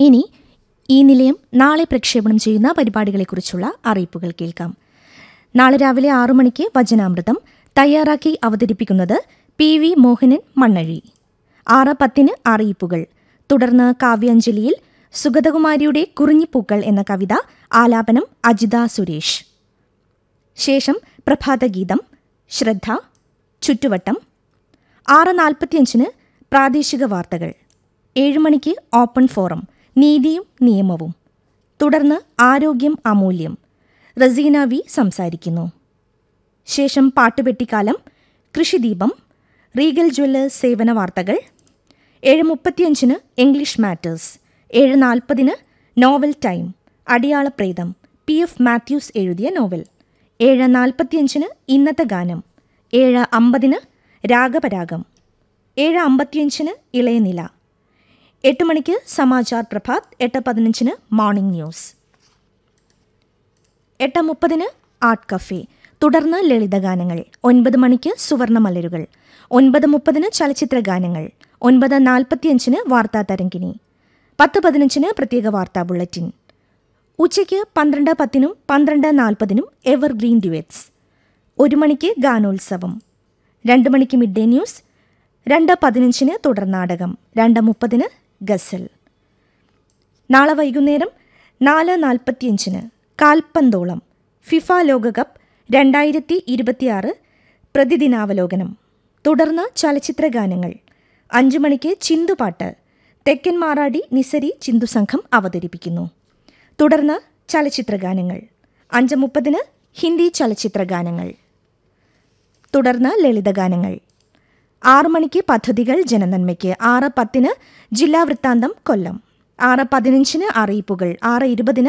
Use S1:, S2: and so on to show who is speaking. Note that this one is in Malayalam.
S1: ഇനി ഈ നിലയം നാളെ പ്രക്ഷേപണം ചെയ്യുന്ന പരിപാടികളെക്കുറിച്ചുള്ള അറിയിപ്പുകൾ കേൾക്കാം നാളെ രാവിലെ ആറു മണിക്ക് വചനാമൃതം തയ്യാറാക്കി അവതരിപ്പിക്കുന്നത് പി വി മോഹനൻ മണ്ണഴി ആറ് പത്തിന് അറിയിപ്പുകൾ തുടർന്ന് കാവ്യാഞ്ജലിയിൽ സുഗതകുമാരിയുടെ കുറിഞ്ഞിപ്പൂക്കൾ എന്ന കവിത ആലാപനം അജിത സുരേഷ് ശേഷം പ്രഭാതഗീതം ശ്രദ്ധ ചുറ്റുവട്ടം ആറ് നാൽപ്പത്തിയഞ്ചിന് പ്രാദേശിക വാർത്തകൾ ഏഴ് മണിക്ക് ഓപ്പൺ ഫോറം നീതിയും നിയമവും തുടർന്ന് ആരോഗ്യം അമൂല്യം റസീന വി സംസാരിക്കുന്നു ശേഷം പാട്ടുപെട്ടിക്കാലം കൃഷിദീപം റീഗൽ ജ്വല്ലേഴ്സ് സേവന വാർത്തകൾ ഏഴ് മുപ്പത്തിയഞ്ചിന് ഇംഗ്ലീഷ് മാറ്റേഴ്സ് ഏഴ് നാൽപ്പതിന് novel time Adiyalapretham P F Mathews എഴുതിയ നോവൽ ഏഴ് നാൽപ്പത്തിയഞ്ചിന് ഇന്നത്തെ ഗാനം ഏഴ് അമ്പതിന് രാഗപരാഗം ഏഴ് അമ്പത്തിയഞ്ചിന് ഇളയനില എട്ട് മണിക്ക് സമാചാർ പ്രഭാത് എട്ട് പതിനഞ്ചിന് മോർണിംഗ് ന്യൂസ് എട്ട് മുപ്പതിന് ആർട്ട് കഫേ തുടർന്ന് ലളിതഗാനങ്ങൾ ഒൻപത് മണിക്ക് സുവർണമലരുകൾ ഒൻപത് മുപ്പതിന് ചലച്ചിത്ര ഗാനങ്ങൾ ഒൻപത് നാൽപ്പത്തിയഞ്ചിന് വാർത്താ തരംഗിണി പത്ത് പതിനഞ്ചിന് പ്രത്യേക വാർത്താ ബുള്ളറ്റിൻ ഉച്ചയ്ക്ക് പന്ത്രണ്ട് പത്തിനും പന്ത്രണ്ട് നാൽപ്പതിനും എവർഗ്രീൻ ഡ്യുവറ്റ്സ് ഒരു മണിക്ക് ഗാനോത്സവം രണ്ട് മണിക്ക് മിഡ് ഡേ ന്യൂസ് രണ്ട് പതിനഞ്ചിന് തുടർ നാടകം രണ്ട് മുപ്പതിന് ഗസൽ നാളെ വൈകുന്നേരം നാല് നാൽപ്പത്തിയഞ്ചിന് കാൽപ്പന്തോളം ഫിഫ ലോകകപ്പ് രണ്ടായിരത്തി ഇരുപത്തിയാറ് പ്രതിദിനാവലോകനം തുടർന്ന് ചലച്ചിത്ര ഗാനങ്ങൾ അഞ്ചു മണിക്ക് ചിന്തുപാട്ട് തെക്കൻ മാറാടി നിസരി ചിന്തു സംഘം അവതരിപ്പിക്കുന്നു തുടർന്ന് ചലച്ചിത്ര ഗാനങ്ങൾ അഞ്ച് മുപ്പതിന് ഹിന്ദി ചലച്ചിത്ര ഗാനങ്ങൾ തുടർന്ന് ലളിതഗാനങ്ങൾ ആറു മണിക്ക് പദ്ധതികൾ ജനനന്മയ്ക്ക് ആറ് പത്തിന് ജില്ലാ വൃത്താന്തം കൊല്ലം ആറ് പതിനഞ്ചിന് അറിയിപ്പുകൾ ആറ് ഇരുപതിന്